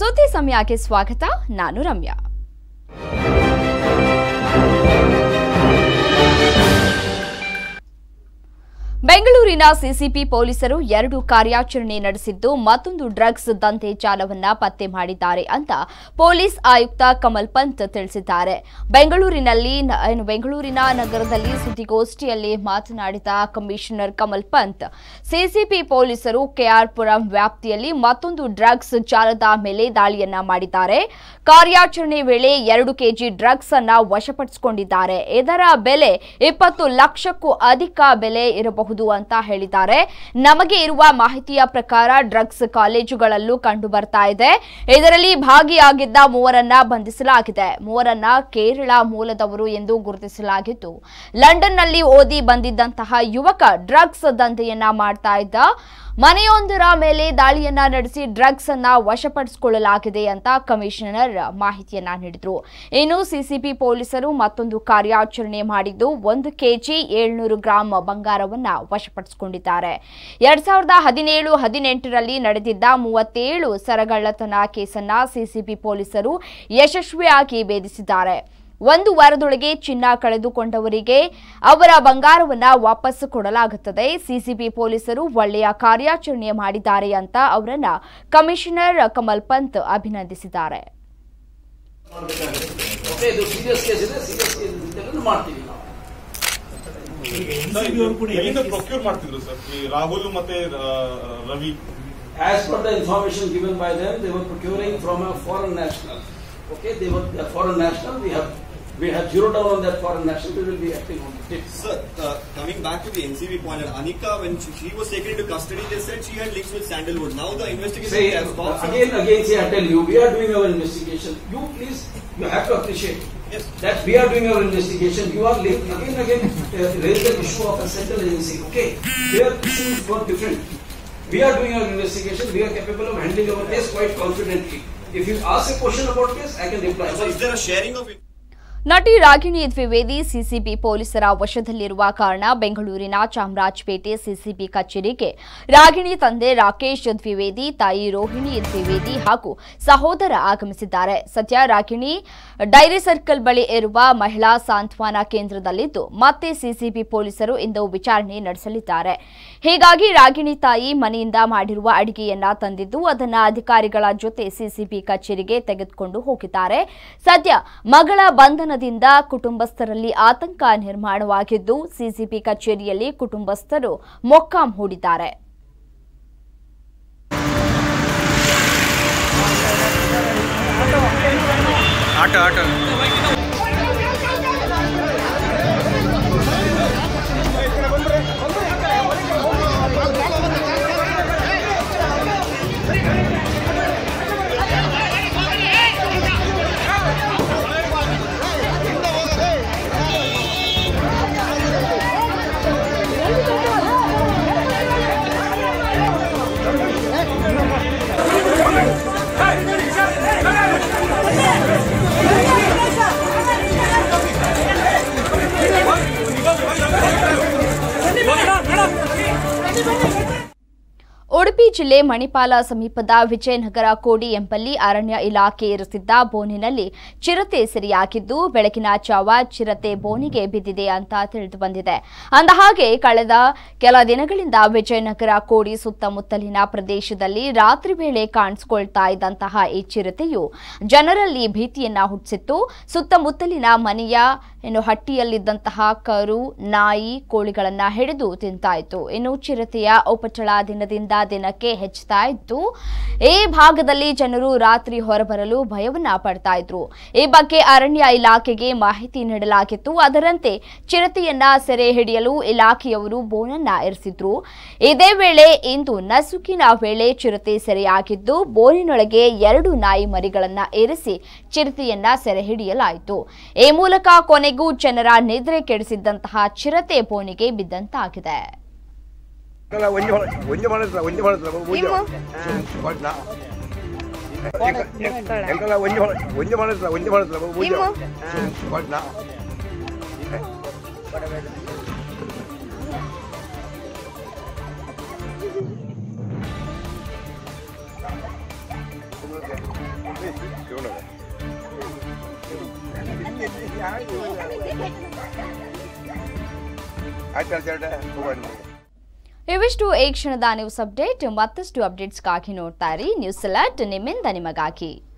ಸುದ್ದಿ ಸಮಯಕ್ಕೆ ಸ್ವಾಗತ ನಾನು ರಮ್ಯಾ ಬೆಂಗಳೂರಿನ ಸಿಸಿಪಿ ಪೊಲೀಸರು ಎರಡು ಕಾರ್ಯಾಚರಣೆ ನಡೆಸಿದ್ದು ಮತ್ತೊಂದು ಡ್ರಗ್ಸ್ ದಂಧೆ ಜಾಲವನ್ನ ಪತ್ತೆ ಮಾಡಿದ್ದಾರೆ ಅಂತ ಪೊಲೀಸ್ ಆಯುಕ್ತ ಕಮಲ್ ಪಂತ್ ತಿಳಿಸಿದ್ದಾರೆ ಬೆಂಗಳೂರಿನಲ್ಲಿ ನ- ಏನು ಬೆಂಗಳೂರಿನ ನಗರದಲ್ಲಿ ಸುದ್ದಿಗೋಷ್ಠಿಯಲ್ಲಿ ಮಾತನಾಡಿದ ಕಮಿಷನರ್ ಕಮಲ್ ಪಂತ್ ಸಿಸಿಪಿ ಪೊಲೀಸರು ಕೆಆರ್ಪುರಂ ವ್ಯಾಪ್ತಿಯಲ್ಲಿ ಮತ್ತೊಂದು ಡ್ರಗ್ಸ್ ಜಾಲದ ಮೇಲೆ ದಾಳಿಯನ್ನ ಮಾಡಿದ್ದಾರೆ ಕಾರ್ಯಾಚರಣೆ ವೇಳೆ ಎರಡು ಕೆಜಿ ಡ್ರಗ್ಸ್ ಅನ್ನ ವಶಪಡಿಸಿಕೊಂಡಿದ್ದಾರೆ ಇದರ ಬೆಲೆ ಇಪ್ಪತ್ತು ಲಕ್ಷಕ್ಕೂ ಅಧಿಕ ಬೆಲೆ ಇರಬಹುದು ಅಂತ ಹೇಳಿದ್ದಾರೆ ನಮಗೆ ಇರುವ ಮಾಹಿತಿಯ ಪ್ರಕಾರ ಡ್ರಗ್ಸ್ ಕಾಲೇಜುಗಳಲ್ಲೂ ಕಂಡು ಬರ್ತಾ ಇದೆ ಇದರಲ್ಲಿ ಭಾಗಿಯಾಗಿದ್ದ ಮೂವರನ್ನ ಬಂಧಿಸಲಾಗಿದೆ ಮೂವರನ್ನ ಕೇರಳ ಮೂಲದವರು ಎಂದು ಗುರುತಿಸಲಾಗಿದ್ದು ಲಂಡನ್ನಲ್ಲಿ ಓದಿ ಬಂದಿದ್ದಂತಹ ಯುವಕ ಡ್ರಗ್ಸ್ ದಂಧೆಯನ್ನ ಮಾಡ್ತಾ ಇದ್ದ ಮನೆಯೊಂದರ ಮೇಲೆ ದಾಳಿಯನ್ನ ನಡೆಸಿ ಡ್ರಗ್ಸ್ ಅನ್ನ ವಶಪಡಿಸಿಕೊಳ್ಳಲಾಗಿದೆ ಅಂತ ಕಮಿಷನರ್ ಮಾಹಿತಿಯನ್ನ ನೀಡಿದ್ರು ಇನ್ನು ಸಿಸಿಬಿ ಪೊಲೀಸರು ಮತ್ತೊಂದು ಕಾರ್ಯಾಚರಣೆ ಮಾಡಿದ್ದು ಒಂದು ಕೆಜಿ ಏಳ್ನೂರು ಗ್ರಾಂ ಬಂಗಾರವನ್ನ ವಶಪಡಿಸಿಕೊಂಡಿದ್ದಾರೆ ಎರಡ್ ಸಾವಿರದ ಹದಿನೇಳು ಹದಿನೆಂಟರಲ್ಲಿ ನಡೆದಿದ್ದ ಮೂವತ್ತೇಳು ಸರಗಳ್ಳತನ ಕೇಸನ್ನ ಸಿಸಿಬಿ ಪೊಲೀಸರು ಯಶಸ್ವಿಯಾಗಿ ಭೇದಿಸಿದ್ದಾರೆ ಒಂದು ವಾರದೊಳಗೆ ಚಿನ್ನ ಕಳೆದುಕೊಂಡವರಿಗೆ ಅವರ ಬಂಗಾರವನ್ನ ವಾಪಸ್ ಕೊಡಲಾಗುತ್ತದೆ ಸಿಸಿಬಿ ಪೊಲೀಸರು ಒಳ್ಳೆಯ ಕಾರ್ಯಾಚರಣೆ ಮಾಡಿದ್ದಾರೆ ಅಂತ ಅವರನ್ನ ಕಮಿಷನರ್ ಕಮಲ್ ಪಂತ್ ಅಭಿನಂದಿಸಿದ್ದಾರೆ ಓಕೆ ಇದು ಸೀರಿಯಸ್ ಕೇಸ್ ಇದೆ ಸೀರಿಯಸ್ ಕೇಸ್ ಇದ್ದಲ್ಲಿ ಮಾಡ್ತೀವಿ ನಾವು ಎಲ್ಲಿಂದ ಪ್ರೊಕ್ಯೂರ್ ಮಾಡ್ತಿದ್ರು ಸರ್ ಈ ರಾಹುಲ್ ಮತ್ತೆ ಆ, Ravi as per the information given by them they were procuring from a foreign national okay they were foreign national we have we have zeroed down on that foreign national we will be acting on it Sir, uh, coming back to the NCB point, and Anika, when she, she was taken into custody, they said she had links with Sandalwood. Now the investigation Say, has stopped. again, again, say, I tell you, we are doing our investigation. You please, you have to appreciate Yes. that we are doing our investigation. You are late again, again, uh, raise the issue of a central agency. Okay, here issue is quite different. We are doing our investigation. We are capable of handling our case quite confidently. If you ask a question about case, I can reply. So is there a sharing of ನಟಿ Ragini Dwivedi CCB ಪೊಲೀಸರ ವಶದಲ್ಲಿರುವ ಕಾರಣ ಬೆಂಗಳೂರಿನ Chamarajpet CCB ಕಚೇರಿಗೆ ರಾಗಿಣಿ ತಂದೆ ರಾಕೇಶ್ ದ್ವಿವೇದಿ ತಾಯಿ ರೋಹಿಣಿ ದ್ವಿವೇದಿ ಹಾಗೂ ಸಹೋದರ ಆಗಮಿಸಿದ್ದಾರೆ ಸದ್ಯ ರಾಗಿಣಿ ಡೈರಿ ಸರ್ಕಲ್ ಬಳಿ ಇರುವ ಮಹಿಳಾ ಸಾಂತ್ವನ ಕೇಂದ್ರದಲ್ಲಿದ್ದು ಮತ್ತೆ ಸಿಸಿಬಿ ಪೊಲೀಸರು ಇಂದು ವಿಚಾರಣೆ ನಡೆಸಲಿದ್ದಾರೆ ಹೀಗಾಗಿ ರಾಗಿಣಿ ತಾಯಿ ಮನೆಯಿಂದ ಮಾಡಿರುವ ಅಡಿಗೆಯನ್ನ ತಂದಿದ್ದು ಅದನ್ನ ಅಧಿಕಾರಿಗಳ ಜೊತೆ ಸಿಸಿಬಿ ಕಚೇರಿಗೆ ತೆಗೆದುಕೊಂಡು ಹೋಗಿದ್ದಾರೆ ಸದ್ಯ ಮಗಳ ಬಂಧನದಿಂದ ಕುಟುಂಬಸ್ಥರಲ್ಲಿ ಆತಂಕ ನಿರ್ಮಾಣವಾಗಿದ್ದು ಸಿಸಿಬಿ ಕಚೇರಿಯಲ್ಲಿ ಕುಟುಂಬಸ್ಥರು ಮೊಕ್ಕಾಂ ಹೂಡಿದ್ದಾರೆ ಆಟೋ ಆಟೋ ಉಡುಪಿ ಜಿಲ್ಲೆ ಮಣಿಪಾಲ ಸಮೀಪದ ವಿಜಯನಗರ ಕೋಡಿ ಎಂಬಲ್ಲಿ ಅರಣ್ಯ ಇಲಾಖೆ ಇರಿಸಿದ್ದ ಬೋನಿನಲ್ಲಿ ಚಿರತೆ ಸೆರೆಯಾಗಿದ್ದು ಬೆಳಗಿನ ಜಾವ ಚಿರತೆ ಬೋನಿಗೆ ಬಿದ್ದಿದೆ ಅಂತ ತಿಳಿದು ಬಂದಿದೆ ಅಂದಹಾಗೆ ಕಳೆದ ಕೆಲ ದಿನಗಳಿಂದ ವಿಜಯನಗರ ಕೋಡಿ ಸುತ್ತಮುತ್ತಲಿನ ಪ್ರದೇಶದಲ್ಲಿ ರಾತ್ರಿ ವೇಳೆ ಕಾಣಿಸಿಕೊಳ್ತಾ ಇದ್ದಂತಹ ಈ ಚಿರತೆಯು ಜನರಲ್ಲಿ ಭೀತಿಯನ್ನ ಹುಟ್ಟಿಸಿತ್ತು ಸುತ್ತಮುತ್ತಲಿನ ಮನೆಯ ಇನ್ನು ಹಟ್ಟಿಯಲ್ಲಿದ್ದಂತಹ ಕರು ನಾಯಿ ಕೋಳಿಗಳನ್ನ ಹಿಡಿದು ತಿಂತಾ ಇತ್ತು ಇನ್ನು ಚಿರತೆಯ ಉಪಚಳ ದಿನದಿಂದ ದಿನಕ್ಕೆ ಹೆಚ್ಚುತ್ತಾ ಇತ್ತು ಈ ಭಾಗದಲ್ಲಿ ಜನರು ರಾತ್ರಿ ಹೊರಬರಲು ಭಯವನ್ನ ಪಡ್ತಾ ಇದ್ರು ಈ ಬಗ್ಗೆ ಅರಣ್ಯ ಇಲಾಖೆಗೆ ಮಾಹಿತಿ ನೀಡಲಾಗಿತ್ತು ಅದರಂತೆ ಚಿರತೆಯನ್ನ ಸೆರೆ ಹಿಡಿಯಲು ಇಲಾಖೆಯವರು ಬೋನನ್ನ ಇರಿಸಿದ್ರು ಇದೇ ವೇಳೆ ಇಂದು ನಸುಕಿನ ವೇಳೆ ಚಿರತೆ ಸೆರೆಯಾಗಿದ್ದು ಬೋನಿನೊಳಗೆ ಎರಡು ನಾಯಿ ಮರಿಗಳನ್ನ ಇರಿಸಿ ಚಿರತೆಯನ್ನ ಸೆರೆ ಹಿಡಿಯಲಾಯಿತು ಈ ಮೂಲಕ ಕೊನೆಗೂ ಜನರ ನಿದ್ರೆ ಕೆಡಿಸಿದ್ದಂತಹ ಚಿರತೆ ಬೋನಿಗೆ ಬಿದ್ದಂತಾಗಿದೆ ಅಲ್ಲ ಒಂಜಿ ಹೊಳ ಒಂಜಿ ಮಾಡತ್ರ ಒಂಜಿ ಮಾಡತ್ರ ಪೂಜೆ ಕೊಟ್ನ ಎಂಕಲ್ಲ ಒಂಜಿ ಹೊಳ ಒಂಜಿ ಮಾಡತ್ರ ಒಂಜಿ ಮಾಡತ್ರ ಪೂಜೆ ಕೊಟ್ನ ಇವನು ಆಯ್ತು ಚೇಟ ಹೋಗೋಣ ಇವಿಷ್ಟು ಈ ಕ್ಷಣದ ನ್ಯೂಸ್ ಅಪ್ಡೇಟ್ ಮತ್ತಷ್ಟು ಅಪ್ಡೇಟ್ಸ್ಗಾಗಿ ನೋಡ್ತಾ ಇರಿ ನ್ಯೂಸ್ ಅಲರ್ಟ್ ನಿಮ್ಮಿಂದ ನಿಮಗಾಗಿ